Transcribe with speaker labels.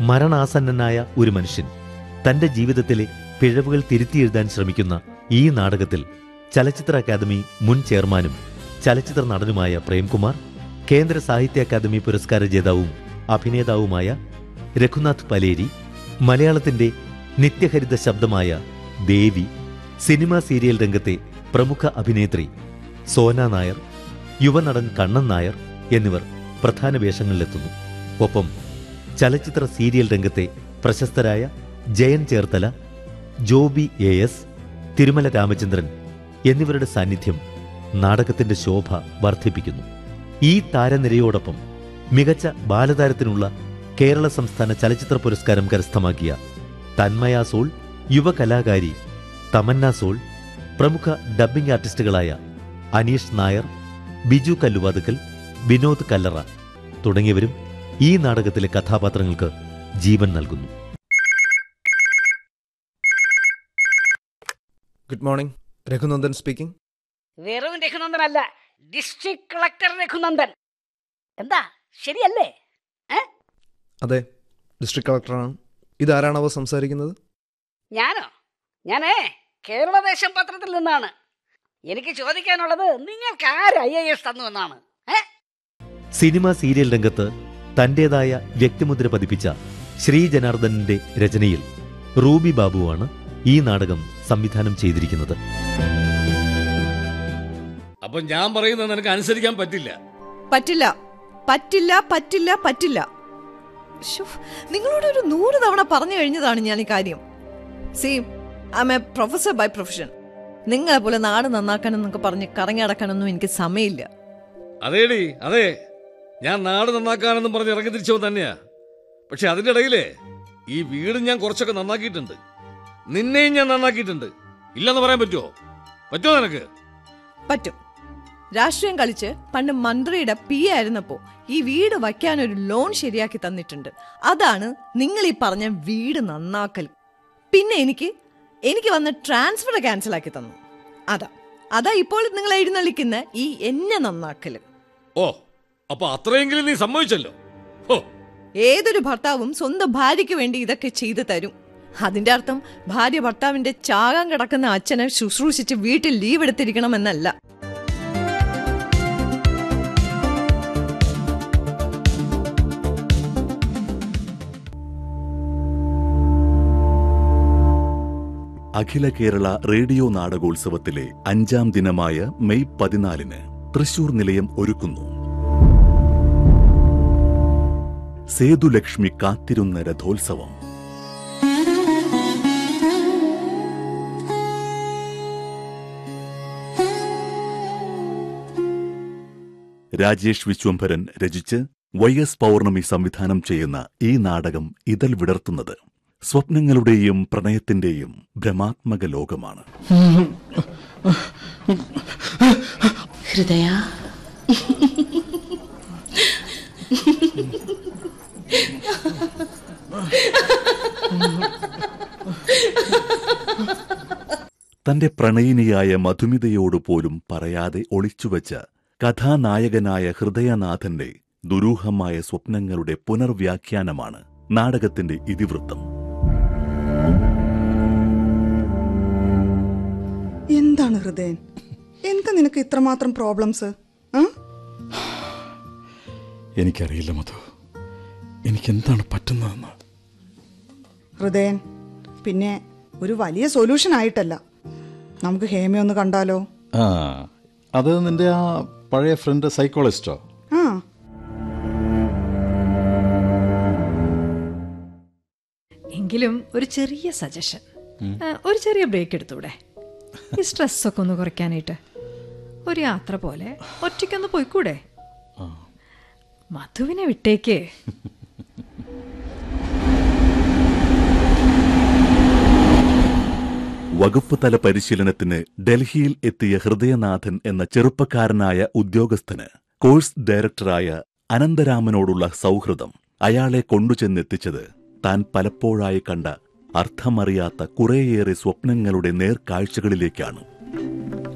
Speaker 1: മരണാസന്നനായ ഒരു മനുഷ്യൻ തന്റെ ജീവിതത്തിലെ പിഴവുകൾ തിരുത്തിയെഴുതാൻ ശ്രമിക്കുന്ന ഈ നാടകത്തിൽ ചലച്ചിത്ര അക്കാദമി മുൻ ചെയർമാനും ചലച്ചിത്ര നടനുമായ പ്രേംകുമാർ കേന്ദ്ര സാഹിത്യ അക്കാദമി പുരസ്കാര ജേതാവും അഭിനേതാവുമായ രഘുനാഥ് പലേരി മലയാളത്തിന്റെ നിത്യഹരിത ശബ്ദമായ ദേവി സിനിമാ സീരിയൽ രംഗത്തെ പ്രമുഖ അഭിനേത്രി സോന നായർ യുവനടൻ കണ്ണൻ നായർ എന്നിവർ പ്രധാന വേഷങ്ങളിലെത്തുന്നു ഒപ്പം ചലച്ചിത്ര സീരിയൽ രംഗത്തെ പ്രശസ്തരായ ജയൻ ചേർത്തല ജോബി എ എസ് തിരുമല രാമചന്ദ്രൻ എന്നിവരുടെ സാന്നിധ്യം നാടകത്തിന്റെ ശോഭ വർദ്ധിപ്പിക്കുന്നു ഈ താരനിരയോടൊപ്പം മികച്ച ബാലതാരത്തിനുള്ള കേരള സംസ്ഥാന ചലച്ചിത്ര പുരസ്കാരം കരസ്ഥമാക്കിയ തന്മയ സോൾ യുവകലാകാരി തമന്ന സോൾ പ്രമുഖ ഡബ്ബിംഗ് ആർട്ടിസ്റ്റുകളായ അനീഷ് നായർ ബിജു കല്ലുവാതുക്കൽ വിനോദ് കല്ലറ തുടങ്ങിയവരും ഈ നാടകത്തിലെ കഥാപാത്രങ്ങൾക്ക് ജീവൻ നൽകുന്നു
Speaker 2: ഗുഡ് മോർണിംഗ് രഘുനന്ദൻ സ്പീക്കിംഗ്
Speaker 3: വെറും രഘുനന്ദൻ അല്ല ഡിസ്ട്രിക്ട് കളക്ടർ രഘുനന്ദൻ എന്താ ശരിയല്ലേ
Speaker 2: അതെ ഡിസ്ട്രിക്ട് കളക്ടറാണ് ഇതാരാണാവോ സംസാരിക്കുന്നത്
Speaker 3: ഞാനോ ഞാനേ കേരളദേശം പത്രത്തിൽ നിന്നാണ് എനിക്ക് ചോദിക്കാനുള്ളത് നിങ്ങൾക്ക് ആര് ഐ എ എസ് തന്നു എന്നാണ് ഏ
Speaker 1: സിനിമ സീരിയൽ രംഗത്ത് തന്റേതായ വ്യക്തിമുദ്ര പതിപ്പിച്ച ശ്രീ ജനാർദ്ദനന്റെ രചനയിൽ റൂബി ബാബുവാണ് ഈ നാടകം സംവിധാനം ചെയ്തിരിക്കുന്നത്
Speaker 4: അപ്പൊ ഞാൻ പറയുന്നത് നിനക്ക് അനുസരിക്കാൻ പറ്റില്ല
Speaker 5: പറ്റില്ല പറ്റില്ല പറ്റില്ല പറ്റില്ല ശ്ശോ, നിങ്ങളോട് ഒരു നൂറ് തവണ പറഞ്ഞു കഴിഞ്ഞതാണ് ഞാൻ ഈ കാര്യം C I A professor by profession നിങ്ങളെ പോലെ നാട് നന്നാക്കാനെന്നൊക്കെ പറഞ്ഞ് കറങ്ങി അടക്കാനൊന്നും എനിക്ക് സമയമില്ല
Speaker 4: അതേടി അതെ ഞാൻ നാട് നന്നാക്കാനെന്നും പറഞ്ഞ് ഇറങ്ങി തിരിച്ചവൻ തന്നെയാ പക്ഷെ അതിന്റെ ഇടയിലേ ഈ വീട് ഞാൻ കുറച്ചൊക്കെ നന്നാക്കിയിട്ടുണ്ട് നിന്നെയും ഞാൻ നന്നാക്കിയിട്ടുണ്ട് ഇല്ലെന്ന് പറയാൻ പറ്റുമോ പറ്റുമോ നിനക്ക്
Speaker 5: പറ്റും രാഷ്ട്രീയം കളിച്ച് പണ്ട് മന്ത്രിയുടെ പി ആയിരുന്നപ്പോ ഈ വീട് വയ്ക്കാൻ ഒരു ലോൺ ശരിയാക്കി തന്നിട്ടുണ്ട് അതാണ് നിങ്ങൾ ഈ പറഞ്ഞ വീട് നന്നാക്കൽ പിന്നെ എനിക്ക് എനിക്ക് വന്ന ട്രാൻസ്ഫർ ക്യാൻസൽ ആക്കി തന്നു അതാ അതാ ഇപ്പോൾ നിങ്ങൾ എഴുന്നള്ളിക്കുന്ന ഈ എന്നെ നന്നാക്കല്
Speaker 4: ഓ അപ്പൊ അത്രയെങ്കിലും നീ സമ്മതിച്ചല്ലോ ഓ
Speaker 5: ഏതൊരു ഭർത്താവും സ്വന്തം ഭാര്യയ്ക്ക് വേണ്ടി ഇതൊക്കെ ചെയ്തു തരും അതിന്റെ അർത്ഥം ഭാര്യ ഭർത്താവിന്റെ ചാകാൻ കിടക്കുന്ന അച്ഛനെ ശുശ്രൂഷിച്ച് വീട്ടിൽ ലീവ് എടുത്തിരിക്കണമെന്നല്ല
Speaker 6: അഖില കേരള റേഡിയോ നാടകോത്സവത്തിലെ അഞ്ചാം ദിനമായ മെയ് പതിനാലിന് തൃശൂർ നിലയം ഒരുക്കുന്നു സേതുലക്ഷ്മി കാത്തിരുന്ന രഥോത്സവം രാജേഷ് വിശ്വംഭരൻ രചിച്ച് വൈ എസ് പൗർണമി സംവിധാനം ചെയ്യുന്ന ഈ നാടകം ഇതൽ വിടർത്തുന്നത് സ്വപ്നങ്ങളുടെയും പ്രണയത്തിന്റെയും ഭ്രമാത്മക ലോകമാണ്
Speaker 7: ഹൃദയ
Speaker 6: തന്റെ പ്രണയിനിയായ മധുമിതയോട് പോലും പറയാതെ ഒളിച്ചുവെച്ച കഥാനായകനായ ഹൃദയനാഥന്റെ ദുരൂഹമായ സ്വപ്നങ്ങളുടെ പുനർവ്യാഖ്യാനമാണ് നാടകത്തിന്റെ ഇതിവൃത്തം
Speaker 8: എന്താണ് ഹൃദയൻ എന്താ നിനക്ക് ഇത്രമാത്രം പ്രോബ്ലംസ് ആ
Speaker 9: എനിക്കറിയില്ല മധു എനിക്കെന്താണ് പറ്റുന്നതെന്ന്
Speaker 8: ഹൃദയൻ പിന്നെ ഒരു വലിയ സൊല്യൂഷൻ ആയിട്ടല്ല നമുക്ക് ഹേമയൊന്ന് കണ്ടാലോ
Speaker 9: ആ അത് നിന്റെ ആ പഴയ ഫ്രണ്ട് സൈക്കോളജിസ്റ്റോ
Speaker 8: ആ
Speaker 10: എങ്കിലും ഒരു ചെറിയ സജഷൻ ഒരു ചെറിയ ബ്രേക്ക് എടുത്തൂടെ ഈ സ്ട്രെസ്സൊക്കെ ഒന്ന് കുറയ്ക്കാനായിട്ട് ഒരു യാത്ര പോലെ ഒറ്റയ്ക്കൊന്ന് പോയിക്കൂടെ മധുവിനെ വിട്ടേക്ക്
Speaker 6: വകുപ്പ് തല പരിശീലനത്തിന് ഡൽഹിയിൽ എത്തിയ ഹൃദയനാഥൻ എന്ന ചെറുപ്പക്കാരനായ ഉദ്യോഗസ്ഥന് കോഴ്സ് ഡയറക്ടറായ അനന്തരാമനോടുള്ള സൗഹൃദം അയാളെ കൊണ്ടുചെന്നെത്തിച്ചത് താൻ പലപ്പോഴായി കണ്ട അർത്ഥമറിയാത്ത കുറേയേറെ സ്വപ്നങ്ങളുടെ നേർക്കാഴ്ചകളിലേക്കാണ്